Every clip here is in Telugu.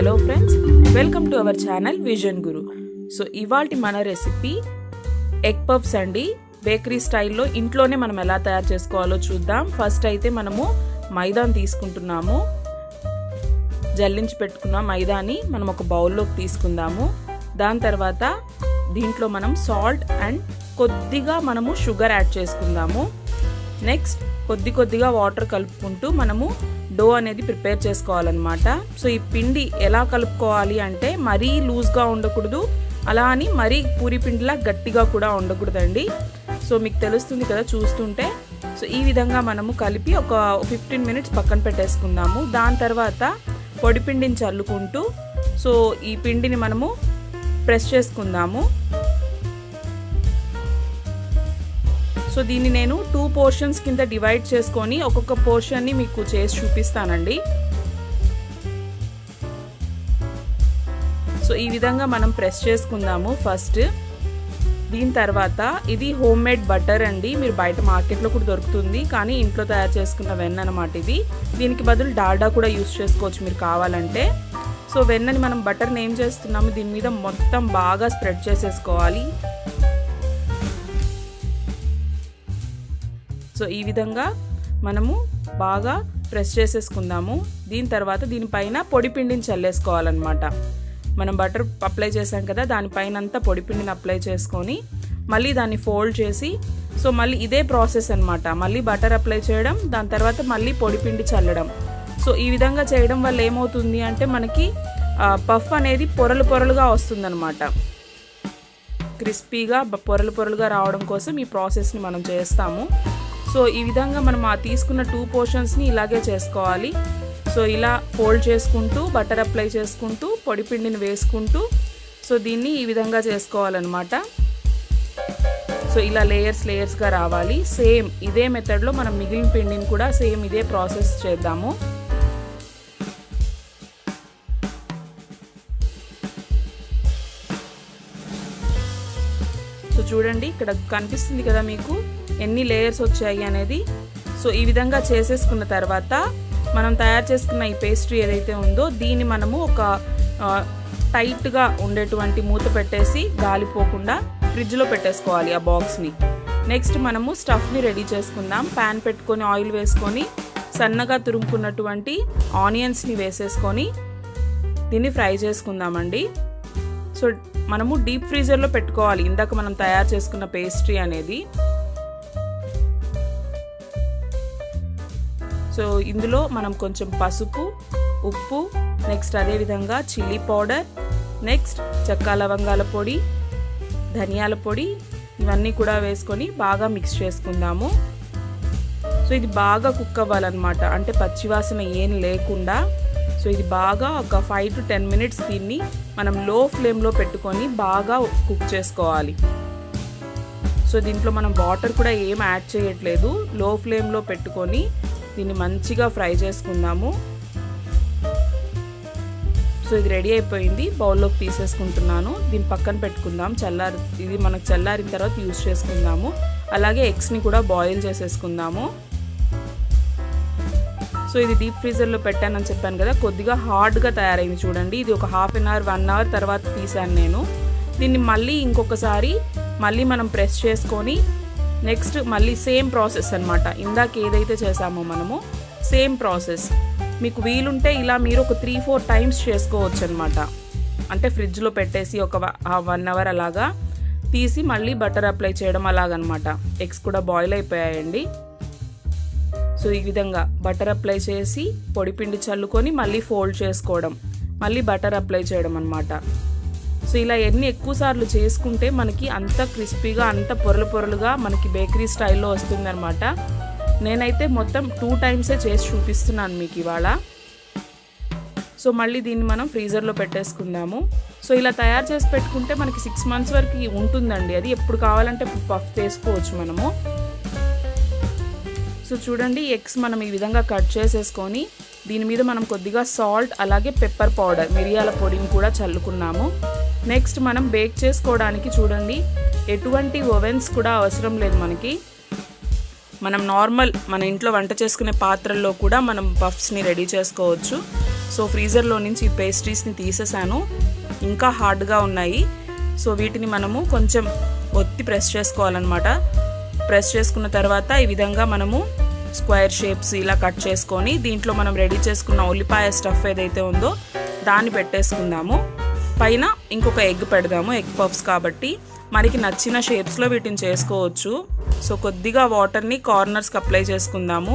hello friends welcome to our channel vision guru so ఇవాళ మన రెసిపీ ఎగ్ పఫ్స్ అండి బేకరీ స్టైల్లో ఇంట్లోనే మనం ఎలా తయారు చేసుకోవాలో చూద్దాం ఫస్ట్ అయితే మనము మైదాని తీసుకుంటున్నాము జల్లించి పెట్టుకున్న మైదాని మనం ఒక బౌల్లోకి తీసుకుందాము దాని తర్వాత దీంట్లో మనం సాల్ట్ అండ్ కొద్దిగా మనము షుగర్ యాడ్ చేసుకుందాము నెక్స్ట్ కొద్ది కొద్దిగా వాటర్ కలుపుకుంటూ మనము డో అనేది ప్రిపేర్ చేసుకోవాలన్నమాట సో ఈ పిండి ఎలా కలుపుకోవాలి అంటే మరీ లూజ్గా ఉండకూడదు అలా అని మరీ పూరి పిండిలా గట్టిగా కూడా ఉండకూడదండి సో మీకు తెలుస్తుంది కదా చూస్తుంటే సో ఈ విధంగా మనము కలిపి ఒక ఫిఫ్టీన్ మినిట్స్ పక్కన పెట్టేసుకుందాము దాని తర్వాత పొడి పిండిని చల్లుకుంటూ సో ఈ పిండిని మనము ప్రెస్ చేసుకుందాము సో దీన్ని నేను టూ పోర్షన్స్ కింద డివైడ్ చేసుకొని ఒక్కొక్క పోర్షన్ని మీకు చేసి చూపిస్తానండి సో ఈ విధంగా మనం ప్రెస్ చేసుకుందాము ఫస్ట్ దీని తర్వాత ఇది హోమ్ మేడ్ బటర్ అండి మీరు బయట మార్కెట్లో కూడా దొరుకుతుంది కానీ ఇంట్లో తయారు చేసుకున్న వెన్న అనమాట ఇది దీనికి బదులు డాల్డా కూడా యూస్ చేసుకోవచ్చు మీరు కావాలంటే సో వెన్నని మనం బటర్ని ఏం చేస్తున్నాము దీని మీద మొత్తం బాగా స్ప్రెడ్ చేసేసుకోవాలి సో ఈ విధంగా మనము బాగా ప్రెస్ చేసేసుకుందాము దీని తర్వాత దీనిపైన పొడి పిండిని చల్లేసుకోవాలన్నమాట మనం బటర్ అప్లై చేసాం కదా దానిపైన అంతా పొడి పిండిని అప్లై చేసుకొని మళ్ళీ దాన్ని ఫోల్డ్ చేసి సో మళ్ళీ ఇదే ప్రాసెస్ అనమాట మళ్ళీ బటర్ అప్లై చేయడం దాని తర్వాత మళ్ళీ పొడి పిండి చల్లడం సో ఈ విధంగా చేయడం వల్ల ఏమవుతుంది అంటే మనకి పఫ్ అనేది పొరలు పొరలుగా వస్తుందన్నమాట క్రిస్పీగా పొరలు పొరలుగా రావడం కోసం ఈ ప్రాసెస్ని మనం చేస్తాము సో ఈ విధంగా మనం ఆ తీసుకున్న టూ పోర్షన్స్ని ఇలాగే చేసుకోవాలి సో ఇలా ఫోల్డ్ చేసుకుంటూ బటర్ అప్లై చేసుకుంటూ పొడి పిండిని వేసుకుంటూ సో దీన్ని ఈ విధంగా చేసుకోవాలన్నమాట సో ఇలా లేయర్స్ లేయర్స్గా రావాలి సేమ్ ఇదే మెథడ్లో మనం మిగిలిన పిండిని కూడా సేమ్ ఇదే ప్రాసెస్ చేద్దాము సో చూడండి ఇక్కడ కనిపిస్తుంది కదా మీకు ఎన్ని లేయర్స్ వచ్చాయి అనేది సో ఈ విధంగా చేసేసుకున్న తర్వాత మనం తయారు చేసుకున్న ఈ పేస్ట్రీ ఏదైతే ఉందో దీన్ని మనము ఒక టైట్గా ఉండేటువంటి మూత పెట్టేసి గాలిపోకుండా ఫ్రిడ్జ్లో పెట్టేసుకోవాలి ఆ బాక్స్ని నెక్స్ట్ మనము స్టఫ్ని రెడీ చేసుకుందాం ప్యాన్ పెట్టుకొని ఆయిల్ వేసుకొని సన్నగా తురుముకున్నటువంటి ఆనియన్స్ని వేసేసుకొని దీన్ని ఫ్రై చేసుకుందామండి సో మనము డీప్ ఫ్రీజర్లో పెట్టుకోవాలి ఇందాక మనం తయారు చేసుకున్న పేస్ట్రీ అనేది సో ఇందులో మనం కొంచెం పసుపు ఉప్పు నెక్స్ట్ అదేవిధంగా చిల్లీ పౌడర్ నెక్స్ట్ చెక్క లవంగాల పొడి ధనియాల పొడి ఇవన్నీ కూడా వేసుకొని బాగా మిక్స్ చేసుకుందాము సో ఇది బాగా కుక్ అవ్వాలన్నమాట అంటే పచ్చివాసన ఏం లేకుండా సో ఇది బాగా ఒక ఫైవ్ టు టెన్ మినిట్స్ దీన్ని మనం లో ఫ్లేమ్లో పెట్టుకొని బాగా కుక్ చేసుకోవాలి సో దీంట్లో మనం వాటర్ కూడా ఏం యాడ్ చేయట్లేదు లో ఫ్లేమ్లో పెట్టుకొని దీన్ని మంచిగా ఫ్రై చేసుకుందాము సో ఇది రెడీ అయిపోయింది బౌల్లోకి తీసేసుకుంటున్నాను దీన్ని పక్కన పెట్టుకుందాం చల్లారి ఇది మనకు చల్లారిన తర్వాత యూస్ చేసుకుందాము అలాగే ఎగ్స్ని కూడా బాయిల్ చేసేసుకుందాము సో ఇది డీప్ ఫ్రీజర్లో పెట్టానని చెప్పాను కదా కొద్దిగా హార్డ్గా తయారైంది చూడండి ఇది ఒక half an hour one hour తర్వాత తీసాను నేను దీన్ని మళ్ళీ ఇంకొకసారి మళ్ళీ మనం ప్రెస్ చేసుకొని నెక్స్ట్ మళ్ళీ సేమ్ ప్రాసెస్ అనమాట ఇందాక ఏదైతే చేసామో మనము సేమ్ ప్రాసెస్ మీకు వీలుంటే ఇలా మీరు ఒక త్రీ ఫోర్ టైమ్స్ చేసుకోవచ్చు అనమాట అంటే ఫ్రిడ్జ్లో పెట్టేసి ఒక వన్ అవర్ అలాగా తీసి మళ్ళీ బటర్ అప్లై చేయడం అలాగనమాట ఎగ్స్ కూడా బాయిల్ అయిపోయాయండి సో ఈ విధంగా బటర్ అప్లై చేసి పొడిపిండి చల్లుకొని మళ్ళీ ఫోల్డ్ చేసుకోవడం మళ్ళీ బటర్ అప్లై చేయడం అనమాట సో ఇలా ఎన్ని ఎక్కువ సార్లు చేసుకుంటే మనకి అంత క్రిస్పీగా అంత పొరలు పొరలుగా మనకి బేకరీ స్టైల్లో వస్తుందన్నమాట నేనైతే మొత్తం టూ టైమ్సే చేసి చూపిస్తున్నాను మీకు ఇవాళ సో మళ్ళీ దీన్ని మనం ఫ్రీజర్లో పెట్టేసుకుందాము సో ఇలా తయారు చేసి పెట్టుకుంటే మనకి సిక్స్ మంత్స్ వరకు ఉంటుందండి అది ఎప్పుడు కావాలంటే పఫ్ చేసుకోవచ్చు మనము సో చూడండి ఎగ్స్ మనం ఈ విధంగా కట్ చేసేసుకొని దీని మీద మనం కొద్దిగా సాల్ట్ అలాగే పెప్పర్ పౌడర్ మిరియాల పొడిని కూడా చల్లుకున్నాము నెక్స్ట్ మనం బేక్ చేసుకోవడానికి చూడండి ఎటువంటి ఓవెన్స్ కూడా అవసరం లేదు మనకి మనం నార్మల్ మన ఇంట్లో వంట చేసుకునే పాత్రల్లో కూడా మనం పఫ్స్ని రెడీ చేసుకోవచ్చు సో ఫ్రీజర్లో నుంచి ఈ పేస్ట్రీస్ని తీసేసాను ఇంకా హార్డ్గా ఉన్నాయి సో వీటిని మనము కొంచెం ఒత్తి ప్రెస్ చేసుకోవాలన్నమాట ప్రెస్ చేసుకున్న తర్వాత ఈ విధంగా మనము స్క్వేర్ షేప్స్ ఇలా కట్ చేసుకొని దీంట్లో మనం రెడీ చేసుకున్న ఉల్లిపాయ స్టఫ్ ఏదైతే ఉందో దాన్ని పెట్టేసుకుందాము పైన ఇంకొక ఎగ్ పెడదాము ఎగ్ పఫ్స్ కాబట్టి మనకి నచ్చిన షేప్స్లో వీటిని చేసుకోవచ్చు సో కొద్దిగా వాటర్ని కార్నర్స్కి అప్లై చేసుకుందాము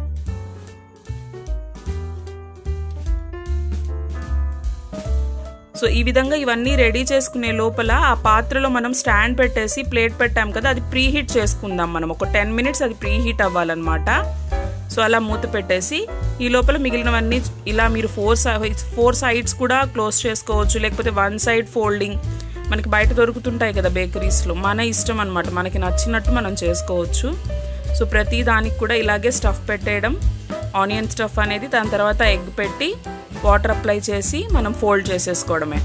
సో ఈ విధంగా ఇవన్నీ రెడీ చేసుకునే లోపల ఆ పాత్రలో మనం స్టాండ్ పెట్టేసి ప్లేట్ పెట్టాం కదా అది ప్రీ హీట్ చేసుకుందాం మనం ఒక టెన్ మినిట్స్ అది ప్రీ హీట్ అవ్వాలన్నమాట సో అలా మూత పెట్టేసి ఈ లోపల మిగిలినవన్నీ ఇలా మీరు ఫోర్ ఫోర్ సైడ్స్ కూడా క్లోజ్ చేసుకోవచ్చు లేకపోతే వన్ సైడ్ ఫోల్డింగ్ మనకి బయట దొరుకుతుంటాయి కదా బేకరీస్లో మన ఇష్టం అనమాట మనకి నచ్చినట్టు మనం చేసుకోవచ్చు సో ప్రతి దానికి కూడా ఇలాగే స్టఫ్ పెట్టేయడం ఆనియన్ స్టఫ్ అనేది దాని తర్వాత ఎగ్ పెట్టి వాటర్ అప్లై చేసి మనం ఫోల్డ్ చేసేసుకోవడమే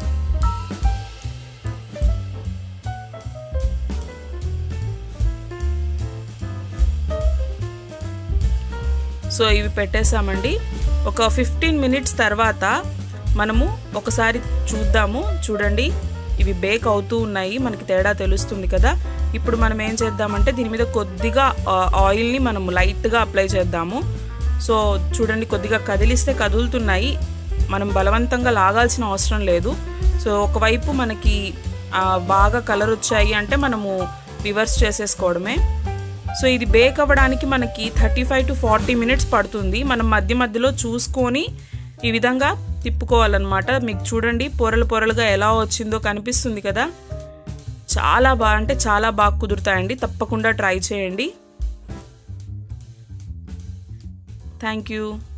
సో ఇవి పెట్టేసామండి ఒక ఫిఫ్టీన్ మినిట్స్ తర్వాత మనము ఒకసారి చూద్దాము చూడండి ఇవి బేక్ అవుతూ ఉన్నాయి మనకి తేడా తెలుస్తుంది కదా ఇప్పుడు మనం ఏం చేద్దామంటే దీని మీద కొద్దిగా ఆయిల్ని మనము లైట్గా అప్లై చేద్దాము సో చూడండి కొద్దిగా కదిలిస్తే కదులుతున్నాయి మనం బలవంతంగా లాగాల్సిన అవసరం లేదు సో ఒకవైపు మనకి బాగా కలర్ వచ్చాయి అంటే మనము రివర్స్ చేసేసుకోవడమే సో ఇది బేక్ అవ్వడానికి మనకి thirty five to forty minutes పడుతుంది మనం మధ్య మధ్యలో చూసుకొని ఈ విధంగా తిప్పుకోవాలన్నమాట మీకు చూడండి పొరలు పొరలుగా ఎలా వచ్చిందో కనిపిస్తుంది కదా చాలా బాగా అంటే చాలా బాగా కుదురుతాయండి తప్పకుండా ట్రై చేయండి థ్యాంక్ యూ